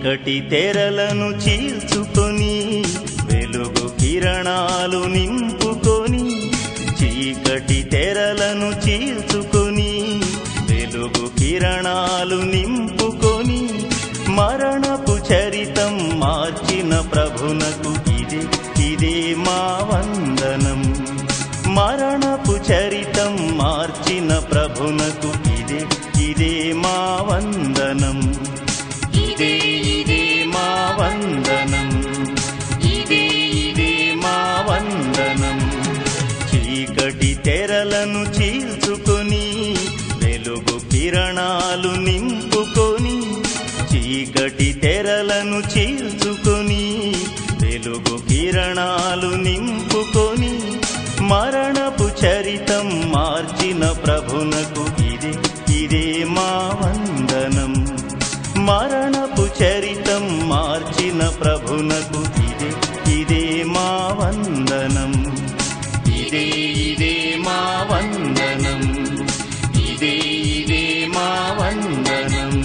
చీకటి తెరలను చీల్చుకొని వెలుగు కిరణాలు నింపుకొని చీకటి తెరలను చీల్చుకొని వెలుగు కిరణాలు నింపుకొని మరణపు చరితం మార్చిన ప్రభునకు ఇదే ఇదే మా వందనం మరణపు చరితం మార్చిన ప్రభునకు ఇదే ఇదే మా వందనం ఇదే ఇదే మా వందనం ఇదే ఇదే మా వందనం చీకటి తెరలను చీల్చుకొని వెలుగు కిరణాలు నింపుకొని చీకటి తెరలను చీల్చుకొని వెలుగు కిరణాలు నింపుకొని మరణపు చరితం మార్చిన ప్రభునకు ఇదే ఇదే మా వందనం మరణపు చరితం మార్చిన ప్రభునకు ఇదే ఇదే మా వందనం ఇదే ఇదే మా వందనం ఇదే ఇదే మా వందనం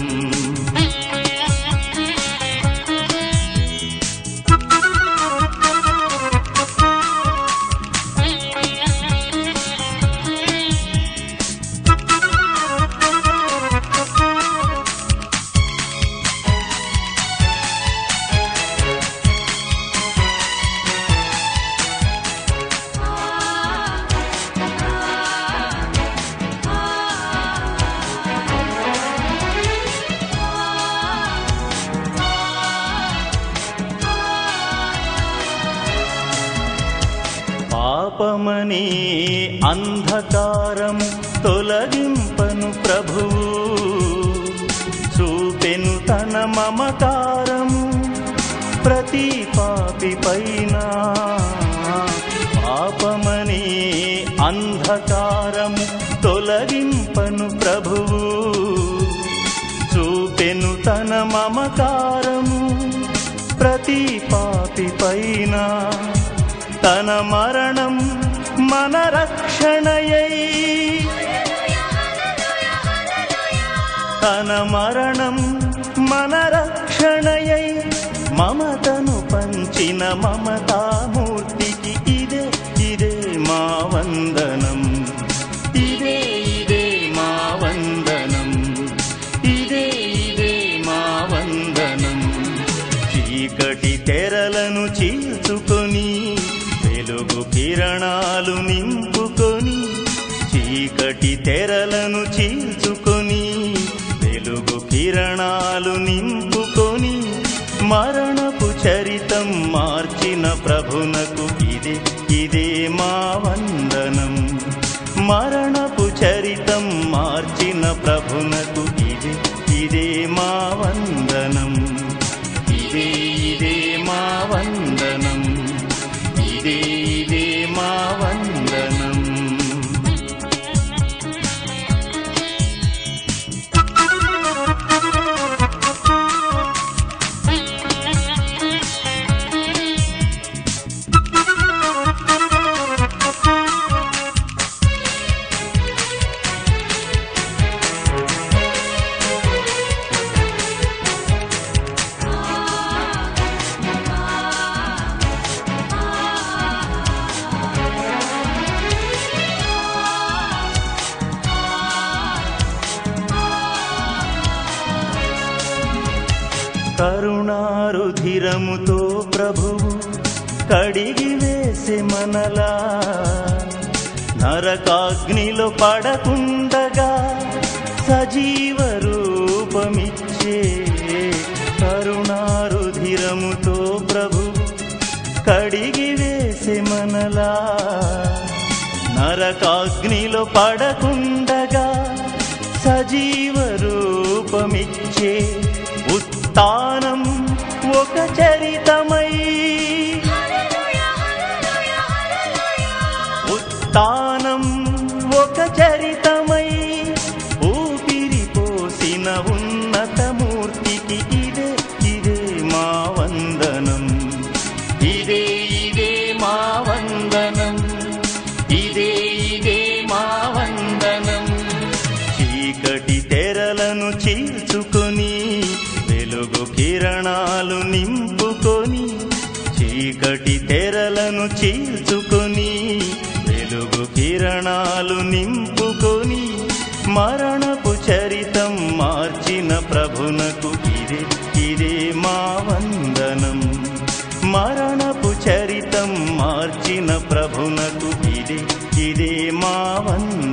పాపమనే అంధకారము తొలగింపను ప్రభువు చూపెను తన మమకారము ప్రతి పాపి పైన పాపమనే అంధకారము తొలగింపను ప్రభువు చూపెను తన మమకారము ప్రతి పాపి పైన తన మరణం మన రక్షణయై తన మరణం మన రక్షణయై మమతను పంచిన మమతామూర్తికి ఇదే ఇదే మా వందనం ఇదే ఇదే మా వందనం ఇదే ఇదే మా వందనం చీకటి తెరలను చీల్చుకొని వెలుగు కిరణాలు నింపుకొని చీకటి తెరలను చీల్చుకొని వెలుగు కిరణాలు నింపుకొని మరణపు చరితం మార్చిన ప్రభునకు ఇదే ఇదే మా వందనం మరణపు చరితం మార్చిన ప్రభునకు ఇదే ఇదే మా వందనం ఇదే ఇదే మా వందనం ఇదే ఇదే మా వందనం కరుణారుధిరముతో ప్రభువు కడిగి వేసే మనలా నరకాగ్నిలో పడకుండగా సజీవ రూపమిచ్చే కరుణారుధిరముతో ప్రభువు కడిగి వేసే మనలా నరకాగ్నిలో పడకుండగా సజీవ రూపమిచ్చే ఉత్తానం ఒక చరితమై ఉత్తానం ఒక చరితమై ఊపిరి పోసిన ఉన్నతమూర్తికి ఇదే ఇదే మా వందనం ఇదే ఇదే మా వందనం ఇదే ఇదే మా వందనం చీకటి తెరలను చీల్చుకొని వెలుగు కిరణాలు కిరణాలు నింపుకొని చీకటి తెరలను చీల్చుకొని వెలుగు కిరణాలు నింపుకొని మరణపు చరితం మార్చిన ప్రభునకు ఇదే ఇదే మా వందనం మరణపు చరితం మార్చిన ప్రభునకు ఇదే ఇదే మా వందనం